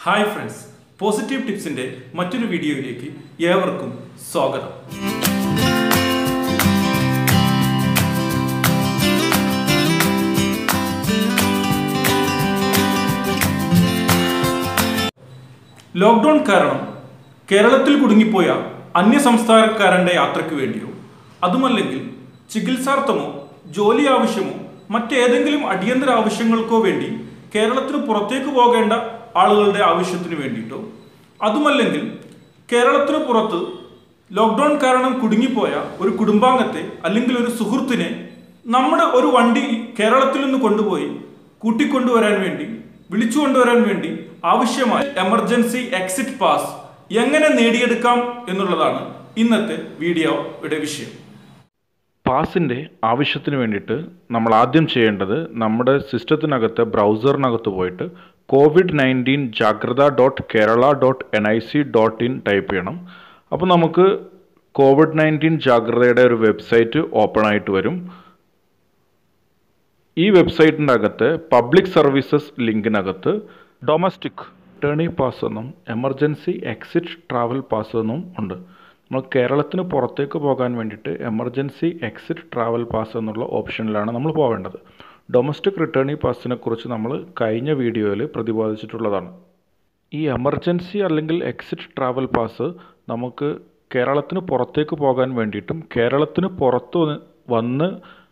hi friends positive ടിപ്സിന്റെ മറ്റൊരു വീഡിയോയിലേക്ക് ഏവർക്കും സ്വാഗതം ലോക്ക്ഡൗൺ കാരണം കേരളത്തിൽ കുടുങ്ങിപ്പോയ അന്യ സംസ്ഥാനക്കാരന്റെ യാത്രയ്ക്ക് വേണ്ടിയോ അതുമല്ലെങ്കിൽ ചികിത്സാർത്ഥമോ ജോലി ആവശ്യമോ മറ്റേതെങ്കിലും അടിയന്തര ആവശ്യങ്ങൾക്കോ വേണ്ടി കേരളത്തിന് പുറത്തേക്ക് പോകേണ്ട ആളുകളുടെ ആവശ്യത്തിന് വേണ്ടിയിട്ടോ അതുമല്ലെങ്കിൽ കേരളത്തിന് പുറത്ത് ലോക്ക്ഡൗൺ കാരണം കുടുങ്ങിപ്പോയ ഒരു കുടുംബാംഗത്തെ അല്ലെങ്കിൽ ഒരു സുഹൃത്തിനെ നമ്മുടെ ഒരു വണ്ടി കേരളത്തിൽ നിന്ന് കൊണ്ടുപോയി കൂട്ടിക്കൊണ്ടുവരാൻ വേണ്ടി വിളിച്ചു കൊണ്ടുവരാൻ വേണ്ടി ആവശ്യമായ എമർജൻസി എക്സിറ്റ് പാസ് എങ്ങനെ നേടിയെടുക്കാം എന്നുള്ളതാണ് ഇന്നത്തെ വീഡിയോയുടെ വിഷയം പാസിൻ്റെ ആവശ്യത്തിന് വേണ്ടിയിട്ട് നമ്മൾ ആദ്യം ചെയ്യേണ്ടത് നമ്മുടെ സിസ്റ്റത്തിനകത്ത് ബ്രൗസറിനകത്ത് പോയിട്ട് covid nineteen Jagratha dot Kerala dot N I C dot in type ചെയ്യണം അപ്പോൾ നമുക്ക് കോവിഡ് നയൻറ്റീൻ ജാഗ്രതയുടെ ഒരു വെബ്സൈറ്റ് ഓപ്പൺ ആയിട്ട് വരും ഈ വെബ്സൈറ്റിൻ്റെ അകത്ത് പബ്ലിക് സർവീസസ് ലിങ്കിനകത്ത് ഡൊമസ്റ്റിക് ടേണി പാസ് എന്നും എമർജൻസി എക്സിറ്റ് ട്രാവൽ പാസ് എന്നും ഉണ്ട് നമ്മൾ കേരളത്തിന് പുറത്തേക്ക് പോകാൻ വേണ്ടിയിട്ട് എമർജൻസി എക്സിറ്റ് ട്രാവൽ പാസ് എന്നുള്ള ഓപ്ഷനിലാണ് നമ്മൾ പോവേണ്ടത് ഡൊമസ്റ്റിക് റിട്ടേണി പാസിനെ കുറിച്ച് നമ്മൾ കഴിഞ്ഞ വീഡിയോയിൽ പ്രതിപാദിച്ചിട്ടുള്ളതാണ് ഈ എമർജൻസി അല്ലെങ്കിൽ എക്സിറ്റ് ട്രാവൽ പാസ് നമുക്ക് കേരളത്തിന് പുറത്തേക്ക് പോകാൻ വേണ്ടിയിട്ടും കേരളത്തിന് പുറത്ത് വന്ന് വന്ന്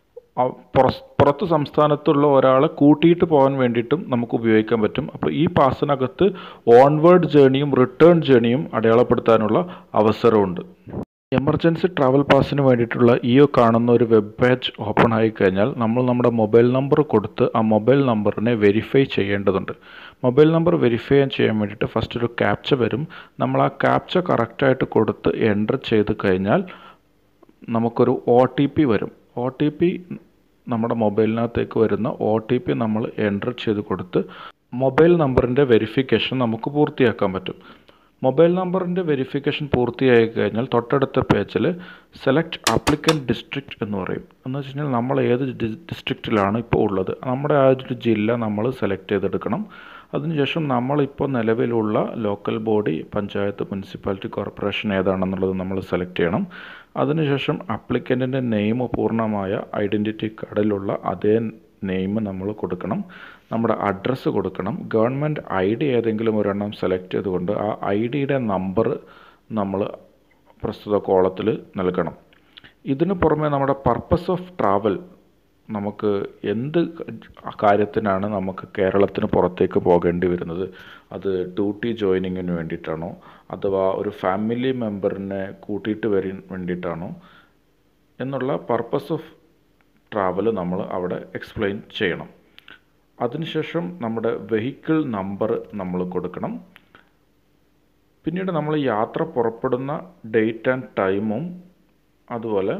അ- പുറ- പുറത്ത് സംസ്ഥാനത്തുള്ള ഒരാളെ കൂട്ടിയിട്ട് പോകാൻ വേണ്ടിയിട്ടും നമുക്ക് ഉപയോഗിക്കാൻ പറ്റും അപ്പോൾ ഈ പാസിനകത്ത് ഓൺവേർഡ് ജേണിയും റിട്ടേൺ ജേണിയും അടയാളപ്പെടുത്താനുള്ള അവസരമുണ്ട് എമർജൻസി ട്രാവൽ പാസിന് വേണ്ടിയിട്ടുള്ള ഈ കാണുന്ന ഒരു വെബ് പേജ് ഓപ്പൺ ആയി കഴിഞ്ഞാൽ നമ്മൾ നമ്മുടെ മൊബൈൽ നമ്പർ കൊടുത്ത് ആ മൊബൈൽ നമ്പറിനെ വെരിഫൈ ചെയ്യേണ്ടതുണ്ട് മൊബൈൽ നമ്പർ വെരിഫൈ ചെയ്യാൻ വേണ്ടിയിട്ട് ഫസ്റ്റ് ഒരു ക്യാപ്ച വരും നമ്മൾ ആ ക്യാപ്ച കറക്റ്റായിട്ട് കൊടുത്ത് എൻ്റർ ചെയ്ത് കഴിഞ്ഞാൽ നമുക്കൊരു ഒ ടി പി വരും ഒ ടി പി നമ്മുടെ മൊബൈലിനകത്തേക്ക് വരുന്ന ഒ ടി പി നമ്മൾ എൻ്റർ ചെയ്ത് കൊടുത്ത് മൊബൈൽ നമ്പറിൻ്റെ വെരിഫിക്കേഷൻ നമുക്ക് പൂർത്തിയാക്കാൻ പറ്റും മൊബൈൽ നമ്പറിൻ്റെ വെരിഫിക്കേഷൻ പൂർത്തിയായി കഴിഞ്ഞാൽ തൊട്ടടുത്ത പേജിൽ സെലക്ട് ആപ്ലിക്കൻറ്റ് ഡിസ്ട്രിക്റ്റ് എന്ന് പറയും എന്ന് വെച്ച് കഴിഞ്ഞാൽ നമ്മൾ ഏത് ഡിസ്ട്രിക്റ്റിലാണ് ഇപ്പോൾ ഉള്ളത് നമ്മുടെ ആ ഒരു ജില്ല നമ്മൾ സെലക്ട് ചെയ്തെടുക്കണം അതിനുശേഷം നമ്മളിപ്പോൾ നിലവിലുള്ള local body panchayat municipality corporation ഏതാണെന്നുള്ളത് നമ്മൾ സെലക്ട് ചെയ്യണം അതിനുശേഷം അപ്ലിക്കൻറ്റിൻ്റെ നെയിം പൂർണ്ണമായ ഐഡൻറ്റിറ്റി കാർഡിലുള്ള അതേ നെയിം നമ്മൾ കൊടുക്കണം നമ്മുടെ അഡ്രസ്സ് കൊടുക്കണം ഗവൺമെൻറ് ഐ ഡി ഏതെങ്കിലും ഒരെണ്ണം സെലക്ട് ചെയ്തുകൊണ്ട് ആ ഐ ഡിയുടെ നമ്പർ നമ്മൾ പ്രസ്തുത കോളത്തിൽ നൽകണം ഇതിന് പുറമെ നമ്മുടെ പർപ്പസ് ഓഫ് ട്രാവൽ നമുക്ക് എന്ത് കാര്യത്തിനാണ് നമുക്ക് കേരളത്തിന് പുറത്തേക്ക് പോകേണ്ടി വരുന്നത് അത് ഡ്യൂട്ടി ജോയിനിങ്ങിന് വേണ്ടിയിട്ടാണോ അഥവാ ഒരു ഫാമിലി മെമ്പറിനെ കൂട്ടിയിട്ട് വരാൻ വേണ്ടിയിട്ടാണോ എന്നുള്ള പർപ്പസ് ഓഫ് ട്രാവൽ നമ്മൾ അവിടെ എക്സ്പ്ലെയിൻ ചെയ്യണം അതിനുശേഷം നമ്മുടെ വെഹിക്കിൾ നമ്പർ നമ്മൾ കൊടുക്കണം പിന്നീട് നമ്മൾ യാത്ര പുറപ്പെടുന്ന ഡേറ്റ് ആൻഡ് ടൈമും അതുപോലെ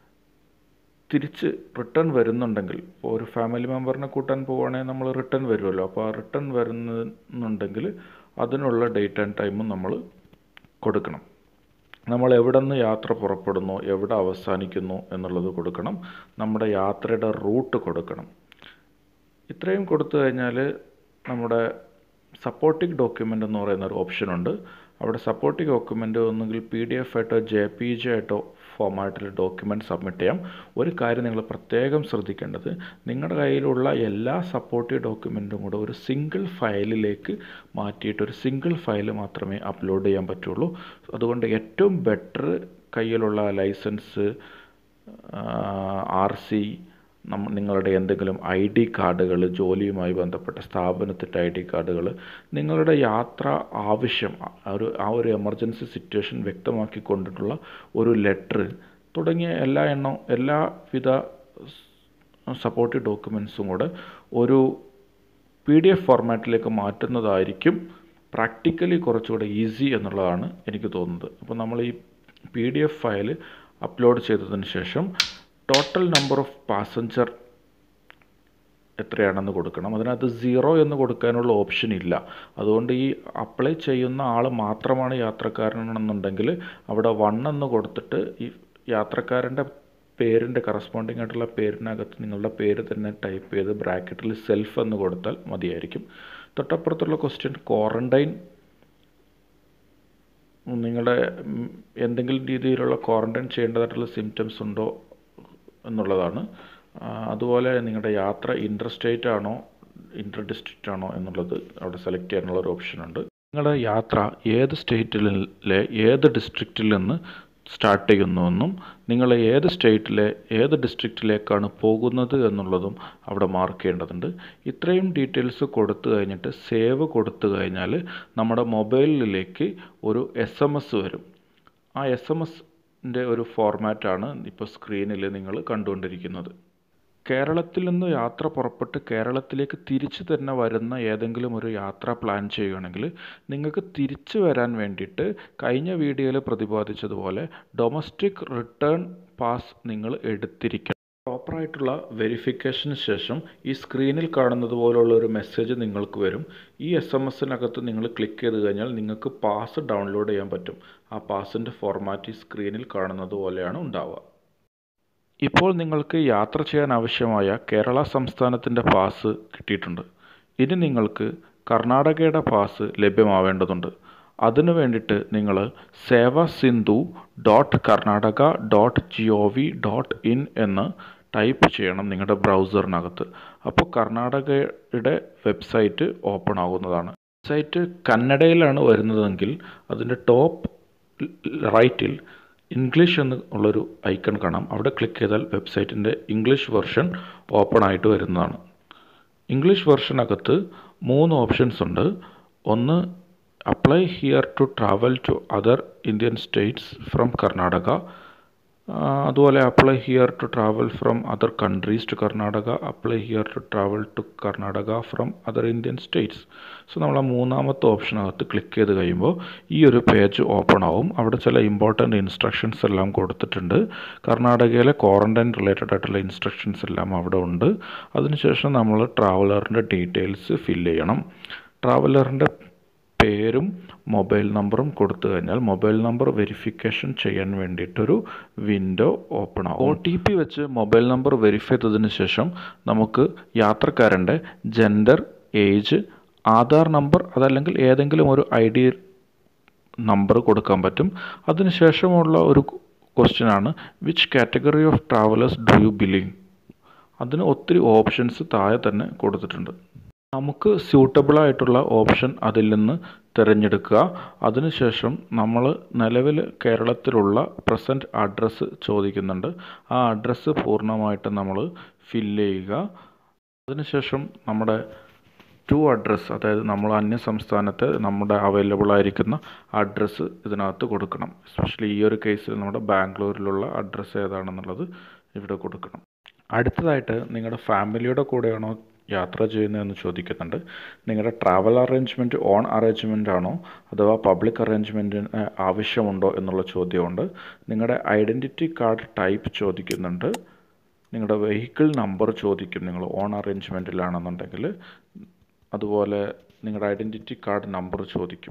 തിരിച്ച് റിട്ടേൺ വരുന്നുണ്ടെങ്കിൽ ഇപ്പോൾ ഒരു ഫാമിലി മെമ്പറിനെ കൂട്ടാൻ പോവുകയാണെങ്കിൽ നമ്മൾ റിട്ടേൺ വരുമല്ലോ അപ്പോൾ ആ റിട്ടേൺ വരുന്നുണ്ടെങ്കിൽ അതിനുള്ള ഡേറ്റ് ആൻഡ് ടൈമും നമ്മൾ കൊടുക്കണം നമ്മൾ എവിടെ നിന്ന് യാത്ര പുറപ്പെടുന്നു എവിടെ അവസാനിക്കുന്നു എന്നുള്ളത് കൊടുക്കണം നമ്മുടെ യാത്രയുടെ റൂട്ട് കൊടുക്കണം ഇത്രയും കൊടുത്തു കഴിഞ്ഞാൽ നമ്മുടെ സപ്പോർട്ടിംഗ് ഡോക്യുമെൻ്റ് എന്ന് പറയുന്ന ഒരു ഓപ്ഷൻ ഉണ്ട് അവിടെ സപ്പോർട്ടിംഗ് ഡോക്യുമെൻ്റ് ഒന്നുകിൽ പി ഡി എഫ് ആയിട്ടോ ജെ പി ജി ആയിട്ടോ ഫോമാറ്റിൽ ഡോക്യുമെൻ്റ് സബ്മിറ്റ് ചെയ്യാം ഒരു കാര്യം നിങ്ങൾ പ്രത്യേകം ശ്രദ്ധിക്കേണ്ടത് നിങ്ങളുടെ കയ്യിലുള്ള എല്ലാ സപ്പോർട്ടീവ് ഡോക്യുമെൻറ്റും കൂടെ ഒരു സിംഗിൾ ഫയലിലേക്ക് മാറ്റിയിട്ട് ഒരു സിംഗിൾ ഫയൽ മാത്രമേ അപ്ലോഡ് ചെയ്യാൻ പറ്റുള്ളൂ അതുകൊണ്ട് ഏറ്റവും ബെറ്റർ കയ്യിലുള്ള ലൈസൻസ് ആർ സി നമ്മ നിങ്ങളുടെ എന്തെങ്കിലും ഐ ഡി കാർഡുകൾ ജോലിയുമായി ബന്ധപ്പെട്ട സ്ഥാപനത്തിൻ്റെ ഐ ഡി കാർഡുകൾ നിങ്ങളുടെ യാത്ര ആവശ്യം ആ ഒരു ആ ഒരു എമർജൻസി സിറ്റുവേഷൻ വ്യക്തമാക്കിക്കൊണ്ടിട്ടുള്ള ഒരു ലെറ്റർ തുടങ്ങിയ എല്ലാ എണ്ണം എല്ലാവിധ സപ്പോർട്ടീവ് ഡോക്യുമെൻസും കൂടെ ഒരു പി ഡി എഫ് ഫോർമാറ്റിലേക്ക് മാറ്റുന്നതായിരിക്കും പ്രാക്ടിക്കലി കുറച്ചുകൂടെ ഈസി എന്നുള്ളതാണ് എനിക്ക് തോന്നുന്നത് അപ്പോൾ നമ്മൾ ഈ P D F file upload ചെയ്തതിന് ശേഷം ടോട്ടൽ നമ്പർ ഓഫ് പാസഞ്ചർ എത്രയാണെന്ന് കൊടുക്കണം അതിനകത്ത് സീറോ എന്ന് കൊടുക്കാനുള്ള ഓപ്ഷൻ ഇല്ല അതുകൊണ്ട് ഈ അപ്ലൈ ചെയ്യുന്ന ആൾ മാത്രമാണ് യാത്രക്കാരനെന്നുണ്ടെങ്കിൽ അവിടെ വൺ എന്ന് കൊടുത്തിട്ട് ഈ യാത്രക്കാരൻ്റെ പേരിൻ്റെ കറസ്പോണ്ടിങ് ആയിട്ടുള്ള പേരിനകത്ത് നിങ്ങളുടെ പേര് തന്നെ ടൈപ്പ് ചെയ്ത് ബ്രാക്കറ്റിൽ സെൽഫ് എന്ന് കൊടുത്താൽ മതിയായിരിക്കും തൊട്ടപ്പുറത്തുള്ള ക്വസ്റ്റ്യൻ ക്വാറൻറ്റൈൻ നിങ്ങളുടെ ഉം, എന്തെങ്കിലും രീതിയിലുള്ള ക്വാറൻറ്റൈൻ ചെയ്യേണ്ടതായിട്ടുള്ള സിംറ്റംസ് ഉണ്ടോ എന്നുള്ളതാണ് ആ, അതുപോലെ നിങ്ങളുടെ യാത്ര ഇൻ്റർ സ്റ്റേറ്റ് ആണോ ഇൻ്റർ ഡിസ്ട്രിക്റ്റ് ആണോ എന്നുള്ളത് അവിടെ സെലക്ട് ചെയ്യാനുള്ള ഒരു ഓപ്ഷൻ ഉണ്ട് നിങ്ങളുടെ യാത്ര ഏത് സ്റ്റേറ്റിലെ ഏത് ഡിസ്ട്രിക്റ്റിൽ നിന്ന് സ്റ്റാർട്ട് ചെയ്യുന്നുവെന്നും നിങ്ങൾ ഏത് സ്റ്റേറ്റിലെ ഏത് ഡിസ്ട്രിക്റ്റിലേക്കാണ് പോകുന്നത് എന്നുള്ളതും അവിടെ മാർക്ക് ചെയ്യേണ്ടതുണ്ട് ഇത്രയും ഡീറ്റെയിൽസ് കൊടുത്തു കഴിഞ്ഞിട്ട് സേവ് കൊടുത്തു കഴിഞ്ഞാൽ നമ്മുടെ മൊബൈലിലേക്ക് ഒരു എസ് എം എസ് വരും ആ എസ് എം എസിൻ്റെ ഒരു ഫോർമാറ്റാണ് ഇപ്പോൾ സ്ക്രീനിൽ നിങ്ങൾ കണ്ടുകൊണ്ടിരിക്കുന്നത് കേരളത്തിൽ നിന്ന് യാത്ര പുറപ്പെട്ട് കേരളത്തിലേക്ക് തിരിച്ചു തന്നെ വരുന്ന ഏതെങ്കിലും ഒരു യാത്ര പ്ലാൻ ചെയ്യുകയാണെങ്കിൽ നിങ്ങൾക്ക് തിരിച്ചു വരാൻ വേണ്ടിയിട്ട് കഴിഞ്ഞ വീഡിയോയിൽ പ്രതിപാദിച്ചതുപോലെ ഡൊമസ്റ്റിക് റിട്ടേൺ പാസ് നിങ്ങൾ എടുത്തിരിക്കണം പ്രോപ്പറായിട്ടുള്ള വെരിഫിക്കേഷന് ശേഷം ഈ സ്ക്രീനിൽ കാണുന്നത് പോലുള്ള ഒരു മെസ്സേജ് നിങ്ങൾക്ക് വരും ഈ എസ് എം എസിനകത്ത് നിങ്ങൾ ക്ലിക്ക് ചെയ്ത് കഴിഞ്ഞാൽ നിങ്ങൾക്ക് പാസ് ഡൗൺലോഡ് ചെയ്യാൻ പറ്റും ആ പാസിൻ്റെ ഫോർമാറ്റ് ഈ സ്ക്രീനിൽ കാണുന്നത് പോലെയാണ് ഉണ്ടാവുക ഇപ്പോൾ നിങ്ങൾക്ക് യാത്ര ചെയ്യാൻ ആവശ്യമായ കേരള സംസ്ഥാനത്തിൻ്റെ പാസ് കിട്ടിയിട്ടുണ്ട് ഇനി നിങ്ങൾക്ക് കർണാടകയുടെ പാസ് ലഭ്യമാവേണ്ടതുണ്ട് അതിനു വേണ്ടിയിട്ട് നിങ്ങൾ Seva Sindhu dot Karnataka dot G O V dot in എന്ന് ടൈപ്പ് ചെയ്യണം നിങ്ങളുടെ ബ്രൗസറിനകത്ത് അപ്പോൾ കർണാടകയുടെ വെബ്സൈറ്റ് ഓപ്പൺ ആകുന്നതാണ് വെബ്സൈറ്റ് കന്നഡയിലാണ് വരുന്നതെങ്കിൽ അതിൻ്റെ ടോപ്പ് റൈറ്റിൽ ഇംഗ്ലീഷ് എന്ന് ഉള്ളൊരു ഐക്കൺ കാണാം അവിടെ ക്ലിക്ക് ചെയ്താൽ വെബ്സൈറ്റിൻ്റെ ഇംഗ്ലീഷ് വെർഷൻ ഓപ്പൺ ആയിട്ട് വരുന്നതാണ് ഇംഗ്ലീഷ് വെർഷനകത്ത് മൂന്ന് ഓപ്ഷൻസ് ഉണ്ട് ഒന്ന് apply here to travel to other Indian states from Karnataka ആ, അതുപോലെ apply here to travel from other countries to Karnataka apply here to travel to Karnataka from other Indian states so നമ്മൾ ആ മൂന്നാമത്തെ ഓപ്ഷനകത്ത് ക്ലിക്ക് ചെയ്ത് കഴിയുമ്പോൾ ഈ ഒരു പേജ് ഓപ്പൺ ആവും അവിടെ ചില ഇമ്പോർട്ടൻ്റ് ഇൻസ്ട്രക്ഷൻസ് എല്ലാം കൊടുത്തിട്ടുണ്ട് കർണാടകയിലെ ക്വാറൻറ്റൈൻ റിലേറ്റഡ് ആയിട്ടുള്ള ഇൻസ്ട്രക്ഷൻസ് എല്ലാം അവിടെ ഉണ്ട് അതിനുശേഷം നമ്മൾ ട്രാവലറിൻ്റെ ഡീറ്റെയിൽസ് ഫില്ല് ചെയ്യണം ട്രാവലറിൻ്റെ പേരും മൊബൈൽ നമ്പറും കൊടുത്തു കഴിഞ്ഞാൽ മൊബൈൽ നമ്പർ വെരിഫിക്കേഷൻ ചെയ്യാൻ വേണ്ടിയിട്ടൊരു വിൻഡോ ഓപ്പൺ ആവും ഒ ടി പി വെച്ച് മൊബൈൽ നമ്പർ വെരിഫൈ ചെയ്തതിന് ശേഷം നമുക്ക് യാത്രക്കാരൻ്റെ ജെൻഡർ ഏജ് ആധാർ നമ്പർ അതല്ലെങ്കിൽ ഏതെങ്കിലും ഒരു ഐ ഡി നമ്പർ കൊടുക്കാൻ പറ്റും അതിനുശേഷമുള്ള ഒരു ക്വസ്റ്റ്യൻ ആണ് which category of travellers do you belong അതിന് ഒത്തിരി ഓപ്ഷൻസ് താഴെ തന്നെ കൊടുത്തിട്ടുണ്ട് നമുക്ക് സ്യൂട്ടബിൾ ആയിട്ടുള്ള ഓപ്ഷൻ അതിൽ നിന്ന് തിരഞ്ഞെടുക്കുക അതിനുശേഷം നമ്മൾ നിലവിൽ കേരളത്തിലുള്ള പ്രസൻറ്റ് അഡ്രസ്സ് ചോദിക്കുന്നുണ്ട് ആ അഡ്രസ്സ് പൂർണ്ണമായിട്ട് നമ്മൾ ഫില്ല് ചെയ്യുക അതിനുശേഷം നമ്മുടെ ടു അഡ്രസ്സ് അതായത് നമ്മൾ അന്യ സംസ്ഥാനത്ത് നമ്മുടെ അവൈലബിൾ ആയിരിക്കുന്ന അഡ്രസ്സ് ഇതിനകത്ത് കൊടുക്കണം എസ്പെഷ്യലി ഈ ഒരു കേസിൽ നമ്മുടെ ബാംഗ്ലൂരിലുള്ള അഡ്രസ്സ് ഏതാണെന്നുള്ളത് ഇവിടെ കൊടുക്കണം അടുത്തതായിട്ട് നിങ്ങളുടെ ഫാമിലിയുടെ കൂടെയാണോ യാത്ര ചെയ്യുന്നതെന്ന് ചോദിക്കുന്നുണ്ട് നിങ്ങളുടെ ട്രാവൽ അറേഞ്ച്മെൻറ്റ് ഓൺ അറേഞ്ച്മെൻ്റ് ആണോ അഥവാ പബ്ലിക് അറേഞ്ച്മെൻറ്റിന് ആവശ്യമുണ്ടോ എന്നുള്ള ചോദ്യമുണ്ട് നിങ്ങളുടെ ഐഡൻറ്റിറ്റി കാർഡ് ടൈപ്പ് ചോദിക്കുന്നുണ്ട് നിങ്ങളുടെ വെഹിക്കിൾ നമ്പർ ചോദിക്കും നിങ്ങൾ ഓൺ അറേഞ്ച്മെൻറ്റിലാണെന്നുണ്ടെങ്കിൽ അതുപോലെ നിങ്ങളുടെ ഐഡൻറ്റിറ്റി കാർഡ് നമ്പർ ചോദിക്കും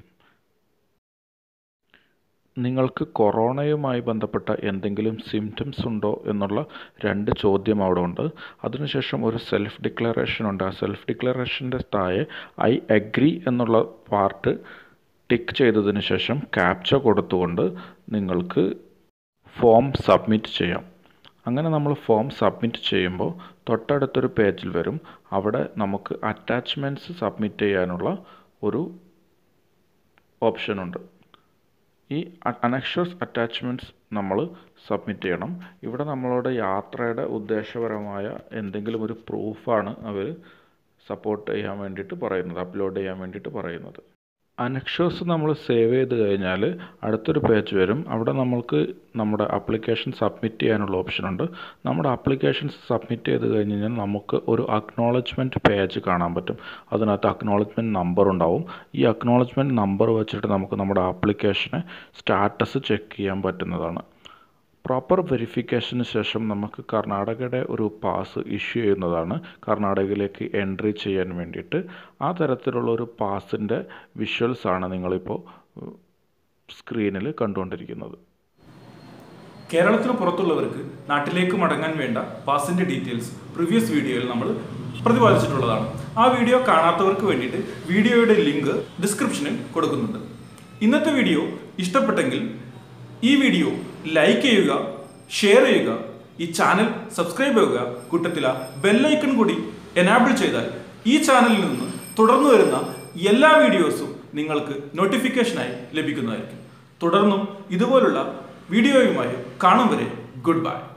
നിങ്ങൾക്ക് കൊറോണയുമായി ബന്ധപ്പെട്ട എന്തെങ്കിലും സിംറ്റംസ് ഉണ്ടോ എന്നുള്ള രണ്ട് ചോദ്യം അവിടെ ഉണ്ട് അതിനുശേഷം ഒരു സെൽഫ് ഡിക്ലറേഷൻ ഉണ്ട് ആ സെൽഫ് ഡിക്ലറേഷൻ്റെ താഴെ ഐ അഗ്രി എന്നുള്ള പാർട്ട് ടിക്ക് ചെയ്തതിന് ശേഷം ക്യാപ്ച കൊടുത്തുകൊണ്ട് നിങ്ങൾക്ക് ഫോം സബ്മിറ്റ് ചെയ്യാം അങ്ങനെ നമ്മൾ ഫോം സബ്മിറ്റ് ചെയ്യുമ്പോൾ തൊട്ടടുത്തൊരു പേജിൽ വരും അവിടെ നമുക്ക് അറ്റാച്ച്മെൻറ്റ്സ് സബ്മിറ്റ് ചെയ്യാനുള്ള ഒരു ഓപ്ഷനുണ്ട് ഈ അനക്ഷസ് അറ്റാച്ച്മെൻറ്റ്സ് നമ്മൾ സബ്മിറ്റ് ചെയ്യണം ഇവിടെ നമ്മളോട് യാത്രയുടെ ഉദ്ദേശപരമായ എന്തെങ്കിലും ഒരു പ്രൂഫാണ് അവർ സപ്പോർട്ട് ചെയ്യാൻ വേണ്ടിയിട്ട് പറയുന്നത് അപ്ലോഡ് ചെയ്യാൻ വേണ്ടിയിട്ട് പറയുന്നത് അനക്ഷേഴ്സ് നമ്മൾ സേവ് ചെയ്ത് കഴിഞ്ഞാൽ അടുത്തൊരു പേജ് വരും അവിടെ നമ്മൾക്ക് നമ്മുടെ ആപ്ലിക്കേഷൻ സബ്മിറ്റ് ചെയ്യാനുള്ള ഓപ്ഷനുണ്ട് നമ്മുടെ ആപ്ലിക്കേഷൻസ് സബ്മിറ്റ് ചെയ്ത് കഴിഞ്ഞ് കഴിഞ്ഞാൽ നമുക്ക് ഒരു അക്നോളജ്മെൻറ്റ് പേജ് കാണാൻ പറ്റും അതിനകത്ത് അക്നോളജ്മെൻറ്റ് നമ്പർ ഉണ്ടാവും ഈ അക്നോളജ്മെൻറ്റ് നമ്പർ വെച്ചിട്ട് നമുക്ക് നമ്മുടെ ആപ്ലിക്കേഷനെ സ്റ്റാറ്റസ് ചെക്ക് ചെയ്യാൻ പറ്റുന്നതാണ് പ്രോപ്പർ വെരിഫിക്കേഷന് ശേഷം നമുക്ക് കർണാടകയുടെ ഒരു പാസ് ഇഷ്യൂ ചെയ്യുന്നതാണ് കർണാടകയിലേക്ക് എൻട്രി ചെയ്യാൻ വേണ്ടിയിട്ട് ആ തരത്തിലുള്ള ഒരു പാസിൻ്റെ വിഷ്വൽസ് ആണ് നിങ്ങളിപ്പോൾ സ്ക്രീനിൽ കണ്ടുകൊണ്ടിരിക്കുന്നത് കേരളത്തിന് പുറത്തുള്ളവർക്ക് നാട്ടിലേക്ക് മടങ്ങാൻ വേണ്ട പാസിന്റെ ഡീറ്റെയിൽസ് പ്രീവിയസ് വീഡിയോയിൽ നമ്മൾ പ്രതിപാദിച്ചിട്ടുള്ളതാണ് ആ വീഡിയോ കാണാത്തവർക്ക് വേണ്ടിയിട്ട് വീഡിയോയുടെ ലിങ്ക് ഡിസ്ക്രിപ്ഷനിൽ കൊടുക്കുന്നുണ്ട് ഇന്നത്തെ വീഡിയോ ഇഷ്ടപ്പെട്ടെങ്കിൽ ഈ വീഡിയോ ലൈക്ക് ചെയ്യുക ഷെയർ ചെയ്യുക ഈ ചാനൽ സബ്സ്ക്രൈബ് ചെയ്യുക കൂട്ടത്തില ബെല്ലൈക്കൺ കൂടി എനാബിൾ ചെയ്താൽ ഈ ചാനലിൽ നിന്ന് തുടർന്നു വരുന്ന എല്ലാ വീഡിയോസും നിങ്ങൾക്ക് നോട്ടിഫിക്കേഷനായി ലഭിക്കുന്നതായിരിക്കും തുടർന്നും ഇതുപോലുള്ള വീഡിയോയുമായി കാണും വരെ ഗുഡ് ബൈ